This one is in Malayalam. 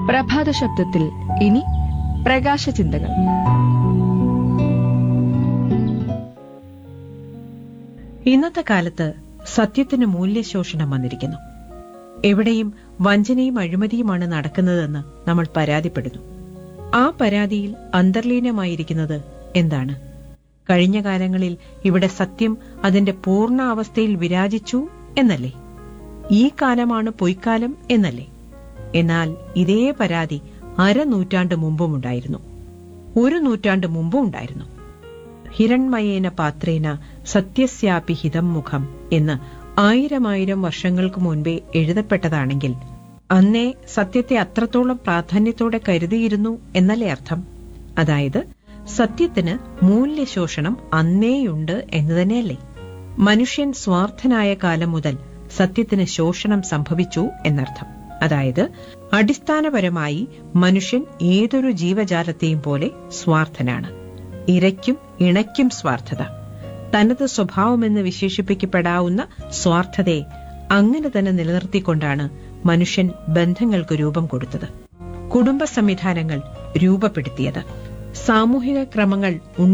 പ്രഭാത ശബ്ദത്തിൽ ഇനി പ്രകാശ ചിന്തകൾ ഇന്നത്തെ കാലത്ത് സത്യത്തിന് മൂല്യശോഷണം വന്നിരിക്കുന്നു എവിടെയും വഞ്ചനയും അഴിമതിയുമാണ് നടക്കുന്നതെന്ന് നമ്മൾ പരാതിപ്പെടുന്നു ആ പരാതിയിൽ അന്തർലീനമായിരിക്കുന്നത് എന്താണ് കഴിഞ്ഞ കാലങ്ങളിൽ ഇവിടെ സത്യം അതിന്റെ പൂർണ്ണ അവസ്ഥയിൽ വിരാജിച്ചു എന്നല്ലേ ഈ കാലമാണ് പൊയ്ക്കാലം എന്നല്ലേ എന്നാൽ ഇതേ പരാതി അരനൂറ്റാണ്ട് മുമ്പും ഉണ്ടായിരുന്നു ഒരു നൂറ്റാണ്ട് മുമ്പും ഉണ്ടായിരുന്നു ഹിരൺമയേന പാത്രേന സത്യസ്യാപി ഹിതം മുഖം എന്ന് ആയിരമായിരം വർഷങ്ങൾക്ക് മുൻപേ എഴുതപ്പെട്ടതാണെങ്കിൽ അന്നേ സത്യത്തെ അത്രത്തോളം പ്രാധാന്യത്തോടെ കരുതിയിരുന്നു എന്നല്ലേ അർത്ഥം അതായത് സത്യത്തിന് മൂല്യശോഷണം അന്നേയുണ്ട് എന്ന് തന്നെയല്ലേ മനുഷ്യൻ സ്വാർത്ഥനായ കാലം മുതൽ സത്യത്തിന് ശോഷണം സംഭവിച്ചു എന്നർത്ഥം അതായത് അടിസ്ഥാനപരമായി മനുഷ്യൻ ഏതൊരു ജീവജാലത്തെയും പോലെ സ്വാർത്ഥനാണ് ഇരയ്ക്കും ഇണയ്ക്കും സ്വാർത്ഥത തനത് സ്വഭാവമെന്ന് വിശേഷിപ്പിക്കപ്പെടാവുന്ന സ്വാർത്ഥതയെ അങ്ങനെ തന്നെ നിലനിർത്തിക്കൊണ്ടാണ് മനുഷ്യൻ ബന്ധങ്ങൾക്ക് രൂപം കൊടുത്തത് കുടുംബ സംവിധാനങ്ങൾ രൂപപ്പെടുത്തിയത് സാമൂഹിക ക്രമങ്ങൾ